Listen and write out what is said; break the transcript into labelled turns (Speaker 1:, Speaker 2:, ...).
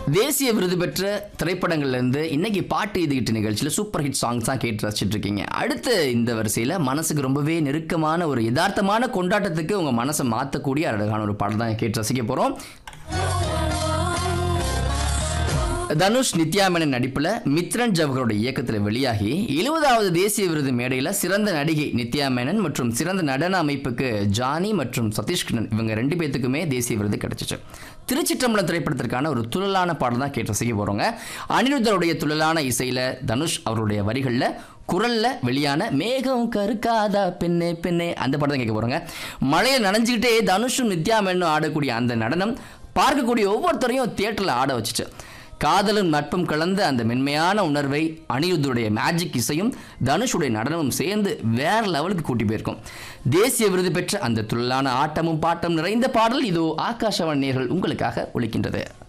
Speaker 1: தேசிய விருது பெற்ற திரைப்படங்கள்ல இருந்து இன்னைக்கு பாட்டு இதுகிட்டு நிகழ்ச்சியில் சூப்பர் ஹிட் சாங்ஸ் தான் கேட்டு ரசிச்சிட்டு இருக்கீங்க அடுத்து இந்த வரிசையில் மனசுக்கு ரொம்பவே நெருக்கமான ஒரு யதார்த்தமான கொண்டாட்டத்துக்கு உங்க மனசை மாற்றக்கூடிய அழகான ஒரு பாடல் தான் கேட்டு ரசிக்க போறோம் தனுஷ் நித்யா மேனன் நடிப்பில் மித்ரன் ஜவஹரோட இயக்கத்தில் வெளியாகி எழுபதாவது தேசிய விருது மேடையில் சிறந்த நடிகை நித்யா மேனன் மற்றும் சிறந்த நடன அமைப்புக்கு ஜானி மற்றும் சதீஷ்கிருஷ்ணன் இவங்க ரெண்டு பேத்துக்குமே தேசிய விருது கிடைச்சிச்சு திருச்சிற்றம்பலம் திரைப்படத்திற்கான ஒரு துள்ளலான பாடல் தான் கேட்டு ரசிக்க போகிறோங்க அனிருத்தருடைய துள்ளலான இசையில் தனுஷ் அவருடைய வரிகளில் குரல்ல வெளியான மேகம் கருக்காதா பெண்ணே பெண்ணே அந்த படம் தான் கேட்க போகிறோங்க மழையை நனைஞ்சுக்கிட்டே தனுஷும் நித்யா மேனும் ஆடக்கூடிய அந்த நடனம் பார்க்கக்கூடிய ஒவ்வொருத்தரையும் தியேட்டரில் ஆட வச்சுச்சு காதலும் நட்பும் கலந்த அந்த மென்மையான உணர்வை அனிருத்துடைய மேஜிக் இசையும் தனுஷுடைய நடனமும் சேர்ந்து வேற லெவலுக்கு கூட்டி போயிருக்கும் தேசிய விருது பெற்ற அந்த துள்ளலான ஆட்டமும் பாட்டம் நிறைந்த பாடல் இதோ ஆகாஷவாணி நேயர்கள் உங்களுக்காக ஒலிக்கின்றது